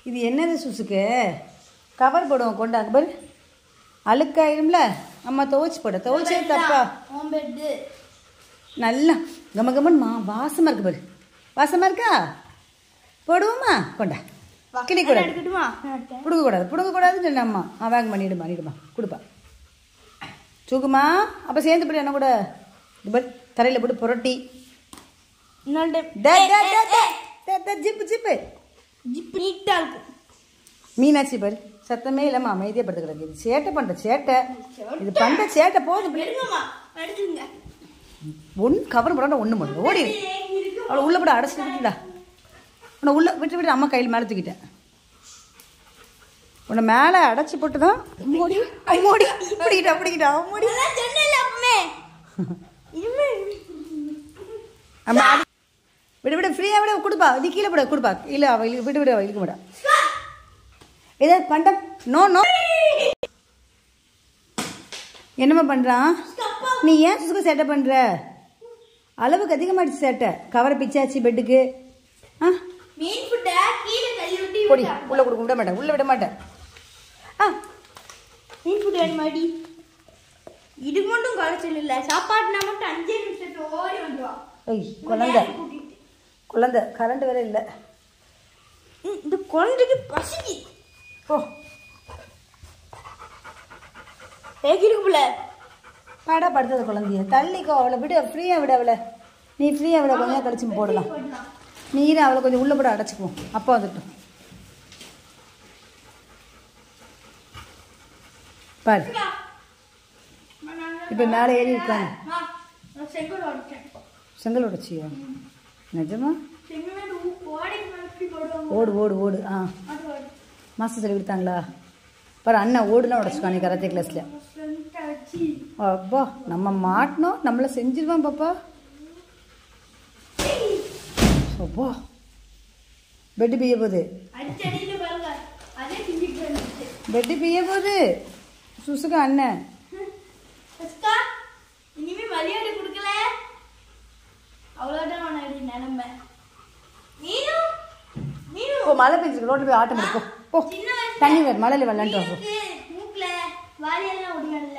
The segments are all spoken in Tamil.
இது என்னது சுசுக்கு கவர் போடுவோம் கொண்டு அங்கே பாரு அழுக்காயிரும்ல அம்மா துவைச்சு போட துவைச்சே தப்பா உன் பெட்டு நல்லா கம கமன் மா வாசமாக இருக்கு பாரு வாசமாக இருக்கா போடுவோமா கொண்டா கிடைக்கூடாது எடுக்கட்டுமா பிடுங்கக்கூடாது பிடுங்கக்கூடாதுன்னு சொன்ன அம்மா ஆ வேகம் பண்ணிடுமா பண்ணிடுமா கொடுப்பா தூக்குமா அப்போ சேர்ந்து போய் என்ன கூட இது பாரு தரையில் போட்டு புரட்டி இன்னொரு டே, டே, டே, டே, டே, டே, ஜிப்பு ஜிப்பு ஜிப் நீட்டா இருக்கும் மீனாட்சி பாரு சத்தமே இல்லாமல் அமைதியாக படுத்து கிடக்கு இது சேட்டை பண்ணுற சேட்டை இது பண்ணுற சேட்டை போதும் பிள்ளை எடுங்கம்மா எடுத்துங்க ஒன்று கவர் போடாண்டா ஒன்று மட்டும் ஓடி அவளை உள்ளே போட அடைச்சிட்டு விட்டுடா உன்னை உள்ளே விட்டு விட்டு அம்மா கையில் மேலே தூக்கிட்டேன் உன்னை மேலே அடைச்சி போட்டு தான் அம்மோடி அம்மோடி பிடிக்கிட்டா பிடிக்கிட்டா அம்மோடி அதெல்லாம் சொன்னேன்ல அப்பமே இனிமே அம்மா அடி- விடு விடு ஃப்ரீயாக விட கொடுப்பா இது கீழே விட கொடுப்பா இல்லை அவள் இழுக்க- விடு விடு அவள் இழுக்க மாட்டா ஏதோ பண்டம் நோ நோ என்னம்மா பண்ணுறான் நீ ஏன் சுசுக்கு சேட்டை பண்ணுற அளவுக்கு அதிகமாகிடுச்சு சேட்டை கவரை பிச்சாச்சு பெட்டுக்கு ஆ மீன் புட்டை கீழே தள்ளி விட்டு பொடி உள்ளே கொடுக்க விட மாட்டேன் உள்ளே விட மாட்டேன் ஆ மீன் புட்டு வேணுமாடி இது மட்டும் குறைச்சல் இல்லை சாப்பாடுனா மட்டும் அஞ்சே நிமிஷத்துல ஓடி வந்துடுவா ஐய் குழந்த குழந்த கரண்ட் வேற இல்லை ம், இந்த குழந்தைக்கு பசிக்கு போ பேக்கிருக்குல பாடா படுத்தது குழந்தைய தள்ளிக்கோ அவளை விடு ஃப்ரீயாக விட அவளை நீ ஃப்ரீயாக விட கொஞ்சம் கழிச்சு போடலாம் நீரை அவளை கொஞ்சம் உள்ளே போட அடைச்சிக்குவோம் அப்பா வந்துட்டோம் பாரு இப்போ மேலே ஏறி உட்காந்து செங்கல் ஓடிட்டேன் செங்கல் உடைச்சியா நிஜமா செங்கல் ஓடி மனசு போடுவாங்க ஓடு ஓடு ஓடு ஆ அது ஓடி மாஸ்டர் சொல்லி கொடுத்தாங்களா பாரு அண்ணன் ஓடுலாம் உடச்சிக்கானே கராத்தே கிளாஸில் ஃப்ரெண்ட் வச்சு அப்பா நம்ம மாட்டினோம் நம்மளை செஞ்சிருவான் பாப்பா அப்பா பெட்டு பிய்ய போகுது அடிச்சடியில் பாருங்க அதே திங்கிட்டு வந்துச்சு பெட்டு பிய்ய போகுது சுசுக்கு அண்ணன் அஸ்கா இனிமே மரியாதை கொடுக்கல அவ்வளோதான் உனக்கு நிலைமை நீனும் நீனும் ஓ மழை பெஞ்சிருக்கு ரோட்டில் போய் ஆட்டம் போ போ சின்ன வயசுல தண்ணி வேறு மழையில் விளாண்டு வா போ நீனுக்கு மூக்குல வாரியெல்லாம் ஒடியான்ல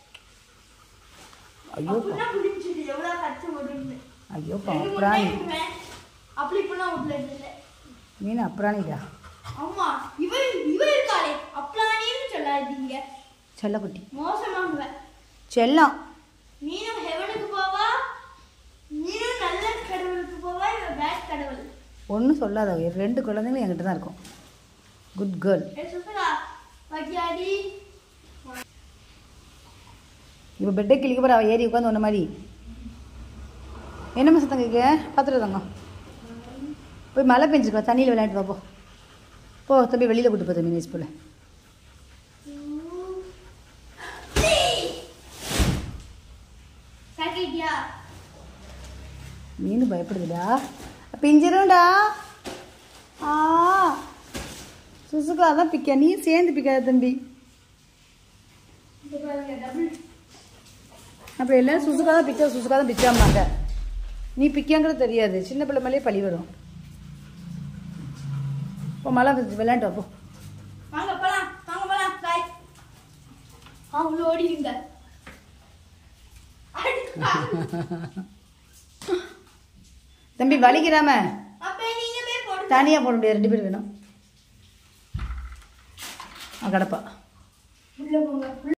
ஐயோ அப்படின்னா புரிஞ்சுது எவ்வளோ கஷ்டம் ஓடுன்னு ஐயோ ரெண்டு பாவம், மூணு பிராணி time விடுவேன். அப்படி இப்பெல்லாம் விடல இல்லை மீன் அப்புறாணிடா ஆமா இவள் இவள் இருக்காளே அப்ளானின்னு சொல்லாதீங்க செல்லக்குட்டி மோசமாகுவ செல்லம் நீனும் ஹெவனுக்கு போவா நீனும் நல்ல கடவுளுக்கு போவா இவ பேட் கடவுள் ஒன்றும் சொல்லாத ரெண்டு குழந்தைங்களும் என்கிட்ட தான் இருக்கும் குட் கேர்ள் ஏ சுசலா பாக்கியாடி இப்போ பெட்டை கிளிக்க போகிற அவள் ஏறி உட்காந்து ஒன்று மாதிரி என்னம்மா சத்தம் கேட்க பார்த்துட்டு தங்க போய் மழை பெஞ்சுக்கோ தண்ணியில் விளையாட்டு வா போ போ தம்பி வெளியில் கூட்டு போ தம்பி நீஸ் போல சாக்கிட்டியா மீன் பயப்படுதுடா பிஞ்சிரும்டா ஆ சுசுக்கு அதான் பிக்க நீ சேர்ந்து பிக்காத தம்பி இது பாருங்க டபுள் அப்போ எல்லாரும் சுசுக்கா தான் பிச்சா சுசுக்கா தான் பிச்சாமாங்க நீ பிக்காங்கிறது தெரியாது சின்ன பிள்ளை மேலேயே பழி வரும் இப்போ மழை பெஞ்சு விளையாண்டு வா போ வாங்க போலாம் வாங்க போலாம் பாய் அவங்க ஓடிடுங்க தம்பி வலிக்கிறாம அப்ப நீங்க போய் போடுங்க தனியாக போட முடியாது ரெண்டு பேர் வேணும் ஆ கடப்பா உள்ள போங்க